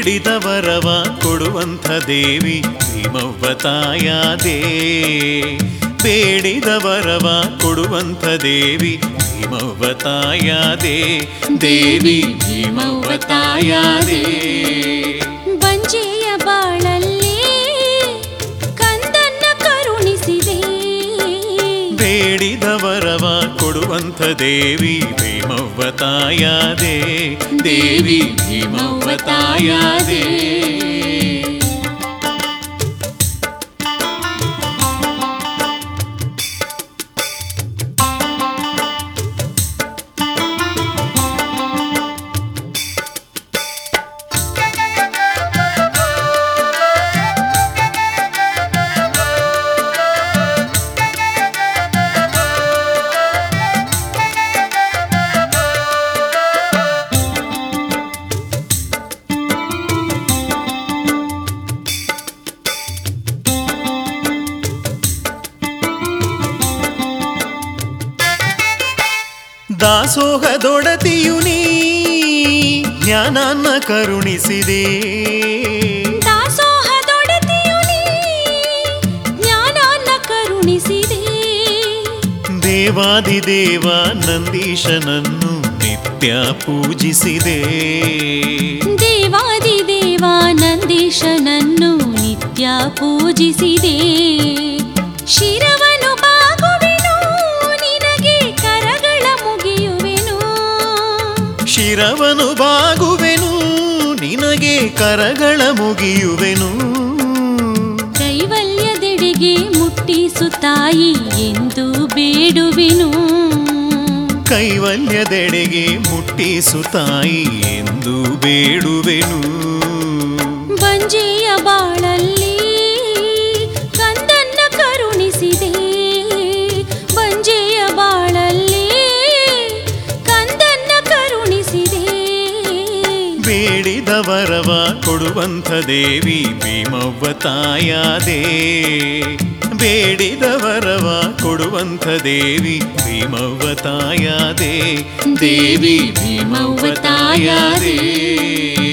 ಬೇಡಿದ ವರವ ಕೊಡುವಂಥ ದೇವಿ ಭೀಮವ್ವ ತಾಯಾದೆ ಬೇಡಿದ ವರವ ಕೊಡುವಂಥ ದೇವಿ ಭೀಮವ್ವ ತಾಯಾದೆ ದೇವಿ ಭೀಮವ್ವ ತಾಯಾದೆ ಬಂಜೆಯ ಬಾಳಲ್ಲಿ ಕಂದನ್ನ ಕರುಣಿಸಿದೆ ಬೇಡಿದ ವರವ ಕೊಡುವಂಥ ದೇವಿ ಭೀಮವ್ವ ತಾಯಾದೆ ದೇವಿ ಭೀಮವ್ವ ತಾಯಾದೆ ದಾಸೋಹದೊಡತಿಯು ನೀ ಜ್ಞಾನನ್ನ ಕರುಣಿಸಿದೆ ದಾಸೋಹದೊಡತಿಯು ನೀ ಜ್ಞಾನನ್ನ ಕರುಣಿಸಿದೆ ದೇವಾದಿದೇವ ನಂದೀಶನನ್ನು ನಿತ್ಯ ಪೂಜಿಸಿದೆ ದೇವಾದಿ ದೇವಾನಂದೀಶನನ್ನು ನಿತ್ಯ ಪೂಜಿಸಿದೆ ಶಿರವನು ಬಾಗುವೆನು ನಿನಗೆ ಕರಗಳ ಮುಗಿಯುವೆನು ಶಿರವನು ಬಾಗುವೆನು ನಿನಗೆ ಕರಗಳ ಮುಗಿಯುವೆನು ಕೈವಲ್ಯದೆಡೆಗೆ ಮುಟ್ಟಿಸು ತಾಯಿ ಎಂದು ಬೇಡುವೆನು ಕೈವಲ್ಯದೆಡೆಗೆ ಮುಟ್ಟಿಸು ತಾಯಿ ಎಂದು ಬೇಡುವೆನು ಬಂಜೆಯ ಬಾಳಲ್ಲಿ ಕಂದನ್ನ ಕರುಣಿಸಿದೆ ಬಂಜೆಯ ಬಾಳಲ್ಲಿ ಕಂದನ್ನ ಕರುಣಿಸಿದೆ ಬೇಡಿದ ವರವ ಕೊಡುವಂಥ ದೇವಿ ಭೀಮವ್ವ ತಾಯಾದೆ ಬೇಡಿದ ವರವ ಕೊಡುವಂಥ ದೇವಿ ಭೀಮವ್ವ ತಾಯಾದೆ ದೇವಿ ಭೀಮವ್ವ ತಾಯಾದೆ